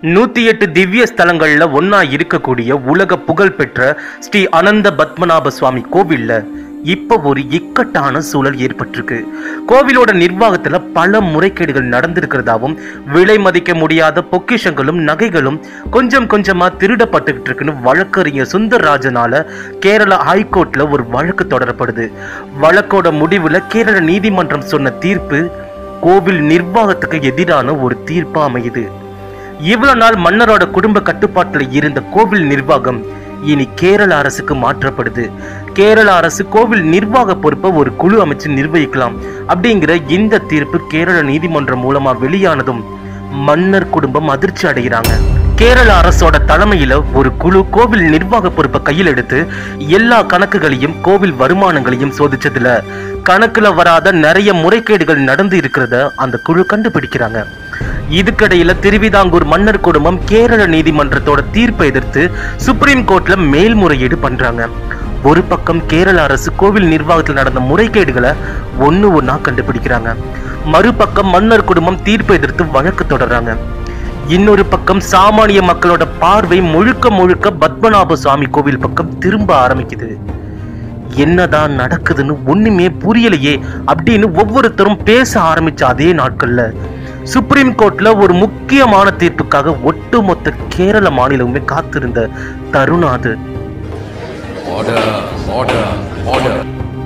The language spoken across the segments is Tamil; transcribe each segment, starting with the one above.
நூத்தி எட்டு திவ்ய ஸ்தலங்கள்ல ஒன்னா இருக்கக்கூடிய உலக புகழ் பெற்ற ஸ்ரீ அனந்த பத்மநாப சுவாமி கோவில்ல இப்ப ஒரு இக்கட்டான சூழல் ஏற்பட்டிருக்கு கோவிலோட நிர்வாகத்துல பல முறைகேடுகள் நடந்திருக்கிறதாவும் விலை மதிக்க முடியாத பொக்கிஷங்களும் நகைகளும் கொஞ்சம் கொஞ்சமா திருடப்பட்டுக்கிட்டு இருக்குன்னு வழக்கறிஞர் சுந்தர்ராஜனால கேரள ஹைகோர்ட்ல ஒரு வழக்கு தொடரப்படுது வழக்கோட முடிவுல கேரள நீதிமன்றம் சொன்ன தீர்ப்பு கோவில் நிர்வாகத்துக்கு எதிரான ஒரு தீர்ப்பா அமையுது இவ்வளவு நாள் மன்னரோட குடும்ப கட்டுப்பாட்டுல இருந்த கோவில் நிர்வாகம் இனி கேரள அரசுக்கு மாற்றப்படுது கேரள அரசு கோவில் நிர்வாக பொறுப்பை ஒரு குழு அமைச்சு நிர்வகிக்கலாம் அப்படிங்கிற இந்த தீர்ப்பு கேரள நீதிமன்றம் மூலமா வெளியானதும் மன்னர் குடும்பம் அதிர்ச்சி அடைகிறாங்க கேரள அரசோட தலைமையில ஒரு குழு கோவில் நிர்வாக பொறுப்பை கையில் எடுத்து எல்லா கணக்குகளையும் கோவில் வருமானங்களையும் சோதிச்சதுல கணக்குல வராத நிறைய முறைகேடுகள் நடந்து இருக்கிறத அந்த குழு கண்டுபிடிக்கிறாங்க இதுக்கிடையில திருவிதாங்கூர் மன்னர் குடும்பம் கேரள நீதிமன்றத்தோட தீர்ப்பை எதிர்த்து சுப்ரீம் கோர்ட்ல மேல்முறையீடு பண்றாங்க ஒரு பக்கம் கேரள அரசு கோவில் நிர்வாகத்தில் நடந்த முறைகேடுகளை ஒண்ணு ஒண்ணா கண்டுபிடிக்கிறாங்க மறுபக்கம் மன்னர் குடும்பம் தீர்ப்பை எதிர்த்து வழக்கு தொடர்றாங்க இன்னொரு பக்கம் சாமானிய மக்களோட பார்வை முழுக்க முழுக்க பத்மநாப சுவாமி கோவில் பக்கம் திரும்ப ஆரம்பிக்குது என்னதான் நடக்குதுன்னு ஒண்ணுமே புரியலையே அப்படின்னு ஒவ்வொருத்தரும் பேச ஆரம்பிச்ச அதே நாட்கள்ல சுப்ரீம் கோர்ட்ல ஒரு முக்கியமான தீர்ப்புக்காக ஒட்டுமொத்த கேரள மாநிலமுமே காத்திருந்த தருணம் அது Order, order, order.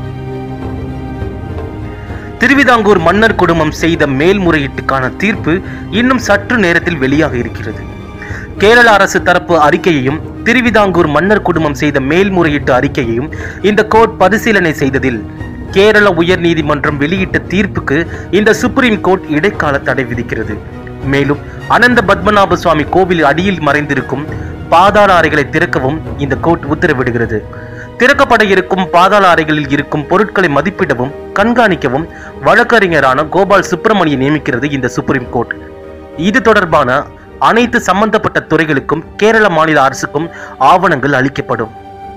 திருவிதாங்கூர் மன்னர் குடும்பம் செய்த மேல்முறையீட்டுக்கான தீர்ப்பு இன்னும் சற்று நேரத்தில் வெளியாக இருக்கிறது கேரள அரசு தரப்பு அறிக்கையையும் திருவிதாங்கூர் மன்னர் குடும்பம் செய்த மேல்முறையீட்டு அறிக்கையையும் இந்த கோர்ட் பரிசீலனை செய்ததில் கேரள உயர் நீதிமன்றம் வெளியிட்ட தீர்ப்புக்கு இந்த சுப்ரீம் கோர்ட் இடைக்கால தடை விதிக்கிறது மேலும் அனந்த பத்மநாப சுவாமி கோவில் அடியில் மறைந்திருக்கும் பாதாள அறைகளை திறக்கவும் இந்த கோர்ட் உத்தரவிடுகிறது திறக்கப்பட இருக்கும் பாதாள அறைகளில் இருக்கும் பொருட்களை மதிப்பிடவும் கண்காணிக்கவும் வழக்கறிஞரான கோபால் சுப்பிரமணியை நியமிக்கிறது இந்த சுப்ரீம் கோர்ட் இது தொடர்பான அனைத்து சம்பந்தப்பட்ட துறைகளுக்கும் கேரள மாநில அரசுக்கும் ஆவணங்கள் அளிக்கப்படும்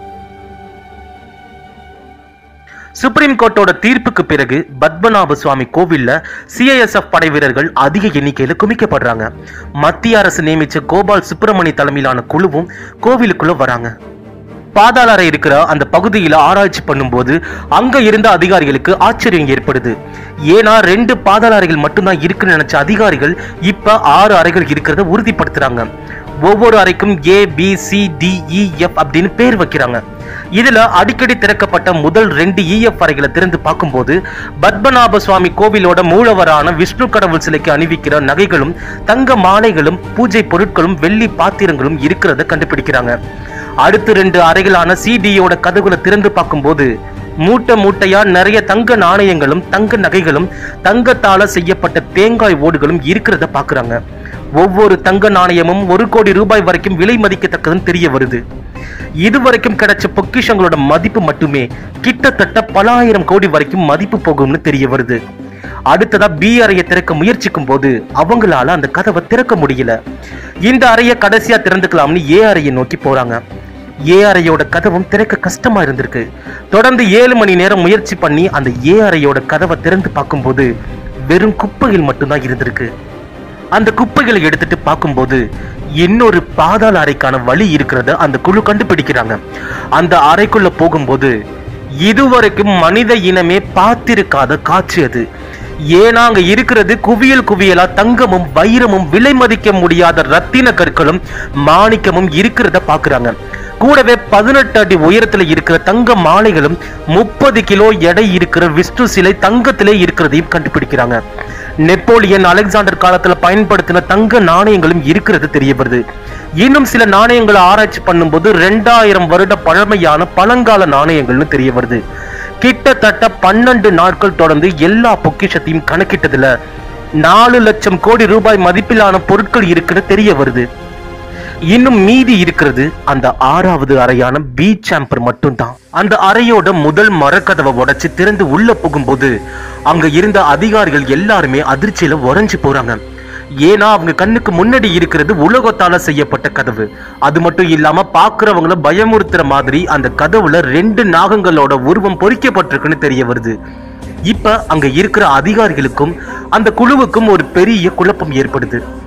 சுப்ரீம் கோர்ட்டோட தீர்ப்புக்கு பிறகு பத்மநாப சுவாமி கோவில்ல சிஐஎஸ்எஃப் படை வீரர்கள் அதிக எண்ணிக்கையில குமிக்கப்படுறாங்க மத்திய அரசு நியமிச்ச கோபால் சுப்பிரமணி தலைமையிலான குழுவும் கோவிலுக்குள்ள வராங்க பாதாள அறை இருக்கிற அந்த பகுதியில ஆராய்ச்சி பண்ணும்போது அங்க இருந்த அதிகாரிகளுக்கு ஆச்சரியம் ஏற்படுது ஏன்னா ரெண்டு பாதாள அறைகள் மட்டும்தான் இருக்குன்னு நினைச்ச அதிகாரிகள் இப்ப ஆறு அறைகள் இருக்கிறத உறுதிப்படுத்துறாங்க ஒவ்வொரு அறைக்கும் A B C D E F அப்படின்னு பேர் வைக்கிறாங்க இதுல அடிக்கடி திறக்கப்பட்ட முதல் ரெண்டு இஎஃப் அறைகளை திறந்து பார்க்கும்போது பத்மநாப சுவாமி கோவிலோட மூலவரான விஷ்ணு கடவுள் சிலைக்கு அணிவிக்கிற நகைகளும் தங்க மாலைகளும் பூஜை பொருட்களும் வெள்ளி பாத்திரங்களும் இருக்கிறத கண்டுபிடிக்கிறாங்க அடுத்து ரெண்டு அறைகளான சிடியோட கதவுகளை திறந்து பார்க்கும்போது மூட்டை மூட்டையா நிறைய தங்க நாணயங்களும் தங்க நகைகளும் தங்கத்தால செய்யப்பட்ட தேங்காய் ஓடுகளும் இருக்கிறத பாக்குறாங்க ஒவ்வொரு தங்க நாணயமும் ஒரு கோடி ரூபாய் வரைக்கும் விலை மதிக்கத்தக்கதுன்னு தெரிய வருது இதுவரைக்கும் கிடைச்ச பொக்கிஷங்களோட மதிப்பு மட்டுமே கிட்டத்தட்ட பல ஆயிரம் கோடி வரைக்கும் மதிப்பு போகும்னு தெரிய வருது அடுத்ததா பி அறையை திறக்க முயற்சிக்கும் போது அவங்களால அந்த கதவை திறக்க முடியல இந்த அறையை கடைசியா திறந்துக்கலாம்னு ஏ அறையை நோக்கி போறாங்க ஏ அறையோட கதவும் திறக்க கஷ்டமா இருந்திருக்கு தொடர்ந்து ஏழு மணி நேரம் முயற்சி பண்ணி அந்த ஏ அறையோட கதவை திறந்து பார்க்கும்போது வெறும் குப்பைகள் மட்டும்தான் இருந்திருக்கு அந்த குப்பைகளை எடுத்துட்டு பார்க்கும்போது இன்னொரு பாதாள அறைக்கான வழி இருக்கிறத அந்த குழு கண்டுபிடிக்கிறாங்க அந்த அறைக்குள்ள போகும்போது இதுவரைக்கும் மனித இனமே பார்த்திருக்காத காட்சி அது ஏன்னா அங்க இருக்கிறது குவியல் குவியலா தங்கமும் வைரமும் விலை மதிக்க முடியாத ரத்தின கற்களும் மாணிக்கமும் இருக்கிறத பாக்குறாங்க கூடவே பதினெட்டு அடி உயரத்துல இருக்கிற தங்க மாலைகளும் முப்பது கிலோ எடை இருக்கிற விஷ்ணு சிலை தங்கத்திலே இருக்கிறதையும் கண்டுபிடிக்கிறாங்க நெப்போலியன் அலெக்சாண்டர் காலத்துல பயன்படுத்தின தங்க நாணயங்களும் இருக்கிறது தெரிய வருது இன்னும் சில நாணயங்களை ஆராய்ச்சி பண்ணும்போது ரெண்டாயிரம் வருட பழமையான பழங்கால நாணயங்கள்னு தெரிய வருது கிட்டத்தட்ட பன்னெண்டு நாட்கள் தொடர்ந்து எல்லா பொக்கிஷத்தையும் கணக்கிட்டதுல நாலு லட்சம் கோடி ரூபாய் மதிப்பிலான பொருட்கள் இருக்குன்னு தெரிய வருது இன்னும் மீதி இருக்கிறது அந்த ஆறாவது அறையான பி சாம்பர் மட்டும்தான் அந்த அறையோட முதல் மரக்கதவை உடைச்சு திறந்து உள்ள போகும்போது அங்க இருந்த அதிகாரிகள் எல்லாருமே அதிர்ச்சியில உறைஞ்சு போறாங்க ஏன்னா அவங்க கண்ணுக்கு முன்னாடி இருக்கிறது உலகத்தால செய்யப்பட்ட கதவு அது மட்டும் இல்லாம பாக்குறவங்கள பயமுறுத்துற மாதிரி அந்த கதவுல ரெண்டு நாகங்களோட உருவம் பொறிக்கப்பட்டிருக்குன்னு தெரிய வருது இப்ப அங்க இருக்கிற அதிகாரிகளுக்கும் அந்த குழுவுக்கும் ஒரு பெரிய குழப்பம் ஏற்படுது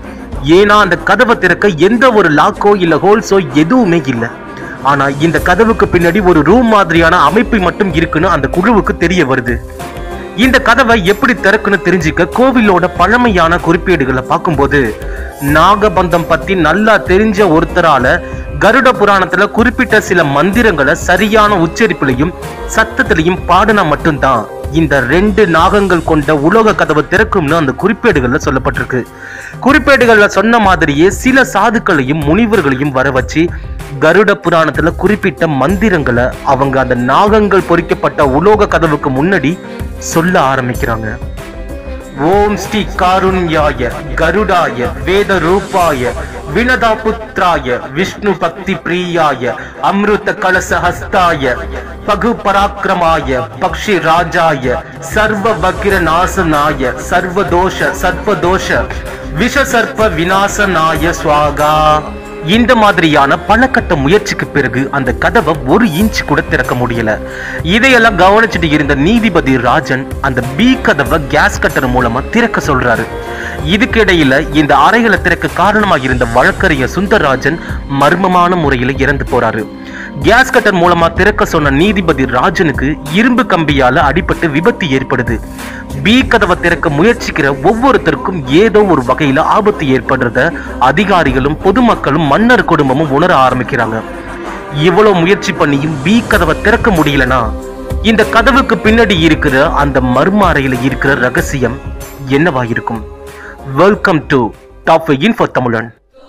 ஏன்னா அந்த கதவை திறக்க எந்த ஒரு லாக்கோ இல்ல ஹோல்ஸோ எதுவுமே இல்லை ஆனா இந்த கதவுக்கு பின்னாடி ஒரு ரூம் மாதிரியான அமைப்பு மட்டும் இருக்குன்னு அந்த குழுவுக்கு தெரிய வருது இந்த கதவை எப்படி திறக்குன்னு தெரிஞ்சுக்க கோவிலோட பழமையான குறிப்பேடுகளை பார்க்கும்போது நாகபந்தம் பத்தி நல்லா தெரிஞ்ச ஒருத்தரால கருட புராணத்துல குறிப்பிட்ட சில மந்திரங்களை சரியான உச்சரிப்புலையும் சத்தத்திலையும் பாடினா மட்டும்தான் இந்த ரெண்டு நாகங்கள் கொண்ட உலோக கதவை திறக்கும்னு அந்த குறிப்பேடுகள்ல சொல்லப்பட்டிருக்கு குறிப்பேடுகள்ல சொன்ன மாதிரியே சில சாதுக்களையும் முனிவர்களையும் வர வச்சு கருட புராணத்துல குறிப்பிட்ட மந்திரங்களை அவங்க அந்த நாகங்கள் பொறிக்கப்பட்ட உலோக கதவுக்கு முன்னாடி சொல்ல ஆரம்பிக்கிறாங்க ஓம் ஸ்ரீ காருண்யாய கருடாய வேத ரூபாய வினதா புத்ராய விஷ்ணு பக்தி பிரியாய அமிர்த கலச ஹஸ்தாய பகு பராக்கிரமாய பக்ஷி ராஜாய சர்வ வக்கிர நாசனாய சர்வதோஷ சர்வதோஷ விஷ சர்ப்ப விநாசனாய ஸ்வாகா இந்த மாதிரியான பல கட்ட முயற்சிக்கு பிறகு அந்த கதவை ஒரு இன்ச் கூட திறக்க முடியல இதையெல்லாம் கவனிச்சுட்டு இருந்த நீதிபதி ராஜன் அந்த பி கதவை கேஸ் கட்டர் மூலமா திறக்க சொல்றாரு இதுக்கு இடையில இந்த அறைகளை திறக்க காரணமாக இருந்த வழக்கறிஞர் சுந்தரராஜன் மர்மமான முறையில இறந்து போறாரு கேஸ் கட்டர் மூலமா திறக்க சொன்ன நீதிபதி ராஜனுக்கு இரும்பு கம்பியால அடிபட்டு விபத்து ஏற்படுது பி கதவை திறக்க முயற்சிக்கிற ஒவ்வொருத்தருக்கும் ஏதோ ஒரு வகையில ஆபத்து ஏற்படுறத அதிகாரிகளும் பொதுமக்களும் மன்னர் குடும்பமும் உணர ஆரம்பிக்கிறாங்க இவ்வளவு முயற்சி பண்ணியும் பி கதவை திறக்க முடியலனா இந்த கதவுக்கு பின்னாடி இருக்கிற அந்த மர்ம அறையில இருக்கிற ரகசியம் என்னவா இருக்கும் welcome to top info Tamilan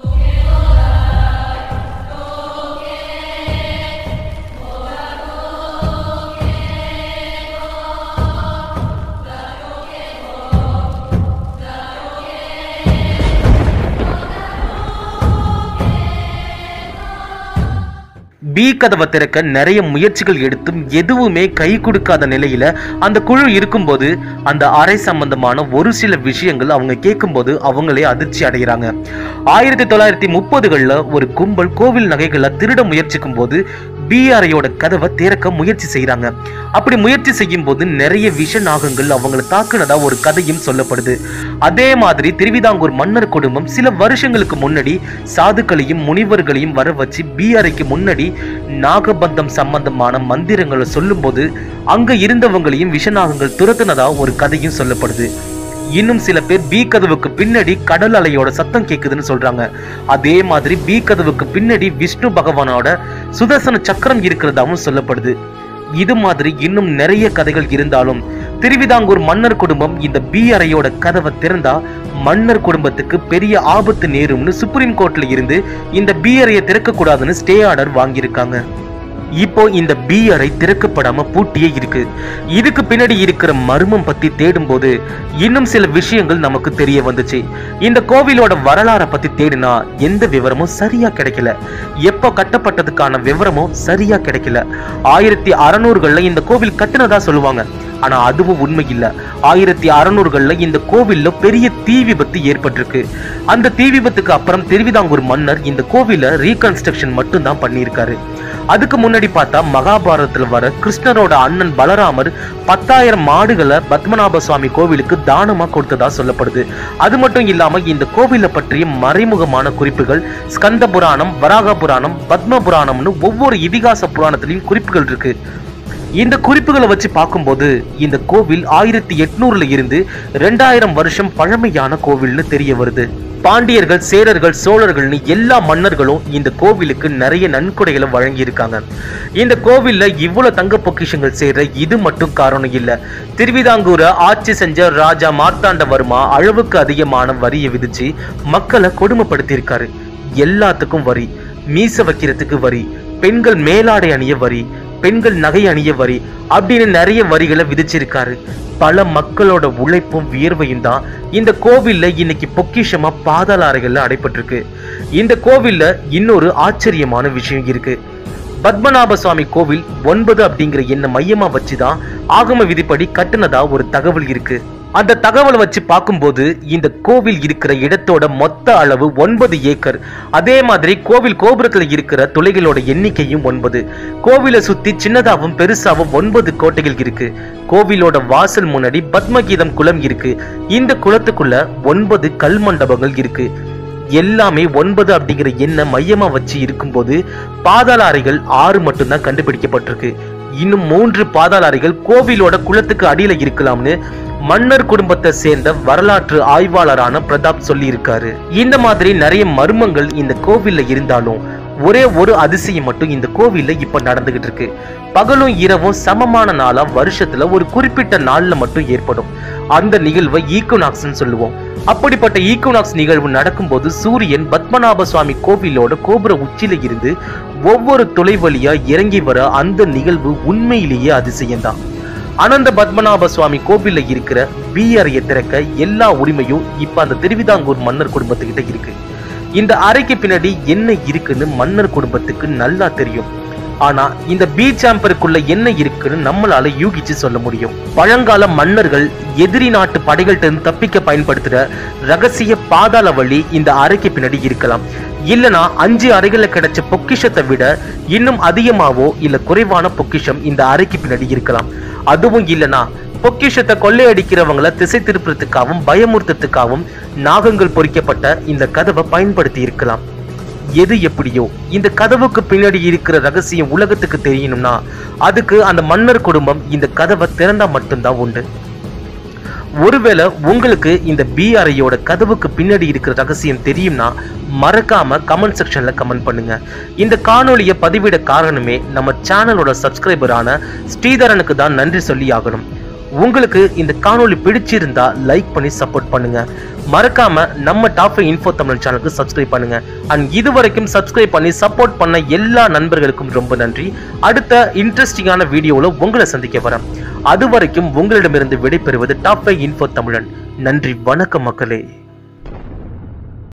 பி கதவை திறக்க நிறைய முயற்சிகள் எடுத்தும் எதுவுமே கை கொடுக்காத நிலையில அந்த குழு இருக்கும்போது அந்த அறை சம்பந்தமான ஒரு சில விஷயங்கள் அவங்க கேட்கும்போது அவங்களே அதிர்ச்சி அடைகிறாங்க ஆயிரத்தி தொள்ளாயிரத்தி முப்பதுகளில் ஒரு கும்பல் கோவில் நகைகளை திருட முயற்சிக்கும் போது பி அறையோட கதவை திறக்க முயற்சி செய்றாங்க அப்படி முயற்சி செய்யும் போது நிறைய விஷ நாகங்கள் அவங்கள தாக்குனதா ஒரு கதையும் சொல்லப்படுது அதே மாதிரி திருவிதாங்கூர் மன்னர் குடும்பம் சில வருஷங்களுக்கு முன்னாடி சாதுக்களையும் முனிவர்களையும் வர வச்சு பி அறைக்கு முன்னாடி நாகபந்தம் சம்பந்தமான மந்திரங்களை சொல்லும்போது அங்க இருந்தவங்களையும் விஷநாகங்கள் துரத்துனதா ஒரு கதையும் சொல்லப்படுது இன்னும் சில பேர் பி கதவுக்கு பின்னாடி கடல் அலையோட சத்தம் கேக்குதுன்னு சொல்றாங்க அதே மாதிரி பி கதவுக்கு பின்னாடி விஷ்ணு பகவானோட சுதர்சன சக்கரம் இருக்கிறதாவும் சொல்லப்படுது இது மாதிரி இன்னும் நிறைய கதைகள் இருந்தாலும் திருவிதாங்கூர் மன்னர் குடும்பம் இந்த பி அறையோட கதவை திறந்தா மன்னர் குடும்பத்துக்கு பெரிய ஆபத்து நேரும்னு சுப்ரீம் கோர்ட்ல இருந்து இந்த பி அறையை திறக்க கூடாதுன்னு ஸ்டே ஆர்டர் வாங்கியிருக்காங்க இப்போ இந்த பி அறை திறக்கப்படாம பூட்டியே இருக்கு இதுக்கு பின்னாடி இருக்கிற மர்மம் பத்தி தேடும்போது இன்னும் சில விஷயங்கள் நமக்கு தெரிய வந்துச்சு இந்த கோவிலோட வரலாறை பத்தி தேடினா எந்த விவரமும் சரியா கிடைக்கல எப்போ கட்டப்பட்டதுக்கான விவரமும் சரியா கிடைக்கல ஆயிரத்தி அறநூறுகள்ல இந்த கோவில் கட்டுனதா சொல்லுவாங்க ஆனா அதுவும் உண்மை இல்ல ஆயிரத்தி அறநூறுகள்ல இந்த கோவில்ல பெரிய தீ விபத்து ஏற்பட்டிருக்கு அந்த தீ விபத்துக்கு அப்புறம் திருவிதாங்கூர் மன்னர் இந்த கோவில ரீகன்ஸ்ட்ரக்ஷன் மட்டும் தான் பண்ணியிருக்காரு அதுக்கு முன்னாடி பார்த்தா மகாபாரதத்துல வர கிருஷ்ணரோட அண்ணன் பலராமர் பத்தாயிரம் மாடுகளை பத்மநாப சுவாமி கோவிலுக்கு தானமா கொடுத்ததா சொல்லப்படுது அது மட்டும் இல்லாம இந்த கோவிலை பற்றிய மறைமுகமான குறிப்புகள் ஸ்கந்த புராணம் வராக புராணம் பத்ம புராணம்னு ஒவ்வொரு இதிகாச புராணத்திலையும் குறிப்புகள் இருக்கு இந்த குறிப்புகளை வச்சு பார்க்கும்போது இந்த கோவில் ஆயிரத்தி எட்நூறுல இருந்து ரெண்டாயிரம் வருஷம் பழமையான கோவில்னு தெரிய வருது பாண்டியர்கள் சேரர்கள் சோழர்கள்னு எல்லா மன்னர்களும் இந்த கோவிலுக்கு நிறைய நன்கொடைகளை வழங்கி இருக்காங்க இந்த கோவில்ல இவ்வளவு தங்க பொக்கிஷங்கள் சேர இது மட்டும் காரணம் இல்ல திருவிதாங்கூரை ஆட்சி செஞ்ச ராஜா மார்த்தாண்டவர்மா அளவுக்கு அதிகமான வரியை விதிச்சு மக்களை கொடுமைப்படுத்தியிருக்காரு எல்லாத்துக்கும் வரி மீச வைக்கிறதுக்கு வரி பெண்கள் மேலாடை அணிய வரி பெண்கள் நகை அணிய வரி அப்படின்னு நிறைய வரிகளை விதிச்சிருக்காரு பல மக்களோட உழைப்பும் வியர்வையும் தான் இந்த கோவில்ல இன்னைக்கு பொக்கிஷமா பாதாள அறைகள்ல அடைப்பட்டிருக்கு இந்த கோவில்ல இன்னொரு ஆச்சரியமான விஷயம் இருக்கு பத்மநாப சுவாமி கோவில் ஒன்பது அப்படிங்கிற எண்ண மையமா வச்சுதான் ஆகம விதிப்படி கட்டுனதா ஒரு தகவல் இருக்கு அந்த தகவலை வச்சு பார்க்கும்போது இந்த கோவில் இருக்கிற இடத்தோட மொத்த அளவு ஒன்பது ஏக்கர் அதே மாதிரி கோவில் கோபுரத்துல இருக்கிற துளைகளோட எண்ணிக்கையும் ஒன்பது கோவிலை சுத்தி சின்னதாவும் பெருசாவும் ஒன்பது கோட்டைகள் இருக்கு கோவிலோட வாசல் முன்னாடி பத்மகீதம் குளம் இருக்கு இந்த குளத்துக்குள்ள ஒன்பது கல் மண்டபங்கள் இருக்கு எல்லாமே ஒன்பது அப்படிங்கிற எண்ணை மையமா வச்சு இருக்கும்போது பாதாள அறைகள் ஆறு மட்டும்தான் கண்டுபிடிக்கப்பட்டிருக்கு இன்னும் மூன்று பாதாள அறைகள் கோவிலோட குளத்துக்கு அடியில இருக்கலாம்னு மன்னர் குடும்பத்தை சேர்ந்த வரலாற்று ஆய்வாளரான பிரதாப் சொல்லி இருக்காரு இந்த மாதிரி நிறைய மர்மங்கள் இந்த கோவில்ல இருந்தாலும் ஒரே ஒரு அதிசயம் மட்டும் இந்த கோவில்ல இப்ப நடந்துகிட்டு இருக்கு பகலும் இரவும் சமமான நாளா வருஷத்துல ஒரு குறிப்பிட்ட நாள்ல மட்டும் ஏற்படும் அந்த நிகழ்வை ஈக்குனாக்ஸ்னு சொல்லுவோம் அப்படிப்பட்ட ஈக்குனாக்ஸ் நிகழ்வு நடக்கும்போது சூரியன் பத்மநாப சுவாமி கோவிலோட கோபுர உச்சியில இருந்து ஒவ்வொரு துளை வழியா இறங்கி வர அந்த நிகழ்வு உண்மையிலேயே அதிசயம்தான் அனந்த பத்மநாப சுவாமி கோவில்ல இருக்கிற பி அறையை திறக்க எல்லா உரிமையும் இப்ப அந்த திருவிதாங்கூர் மன்னர் குடும்பத்துக்கிட்ட இருக்கு இந்த அறைக்கு பின்னாடி என்ன இருக்குன்னு மன்னர் குடும்பத்துக்கு நல்லா தெரியும் ஆனா இந்த பி சாம்பருக்குள்ள என்ன இருக்குன்னு நம்மளால யூகிச்சு சொல்ல முடியும் பழங்கால மன்னர்கள் எதிரி நாட்டு படைகள்ட்ட இருந்து தப்பிக்க பயன்படுத்துற ரகசிய பாதாள வழி இந்த அறைக்கு பின்னாடி இருக்கலாம் இல்லனா அஞ்சு அறைகள்ல கிடைச்ச பொக்கிஷத்தை விட இன்னும் அதிகமாவோ இல்ல குறைவான பொக்கிஷம் இந்த அறைக்கு பின்னாடி இருக்கலாம் அதுவும் இல்லனா பொக்கிஷத்தை கொள்ளையடிக்கிறவங்கள திசை திருப்புறதுக்காகவும் பயமுறுத்தத்துக்காகவும் நாகங்கள் பொறிக்கப்பட்ட இந்த கதவை பயன்படுத்தி இருக்கலாம் எது எப்படியோ இந்த கதவுக்கு பின்னாடி இருக்கிற ரகசியம் உலகத்துக்கு தெரியணும்னா அதுக்கு அந்த மன்னர் குடும்பம் இந்த கதவை திறந்தா மட்டும்தான் உண்டு ஒருவேளை உங்களுக்கு இந்த பி அறையோட கதவுக்கு பின்னாடி இருக்கிற ரகசியம் தெரியும்னா மறக்காம கமெண்ட் செக்ஷன்ல கமெண்ட் பண்ணுங்க இந்த காணொளியை பதிவிட காரணமே நம்ம சேனலோட சப்ஸ்கிரைபரான ஸ்ரீதரனுக்கு தான் நன்றி சொல்லி ஆகணும் உங்களுக்கு இந்த காணொளி பிடிச்சிருந்தா லைக் பண்ணி சப்போர்ட் பண்ணுங்க மறக்காம நம்ம டாப் இன்ஃபோ தமிழ் சேனலுக்கு சப்ஸ்கிரைப் பண்ணுங்க அண்ட் இது வரைக்கும் சப்ஸ்கிரைப் பண்ணி சப்போர்ட் பண்ண எல்லா நண்பர்களுக்கும் ரொம்ப நன்றி அடுத்த இன்ட்ரெஸ்டிங்கான வீடியோவில் உங்களை சந்திக்க வரேன் அது வரைக்கும் உங்களிடமிருந்து விடைபெறுவது டாப் இன்ஃபோ தமிழன் நன்றி வணக்கம் மக்களே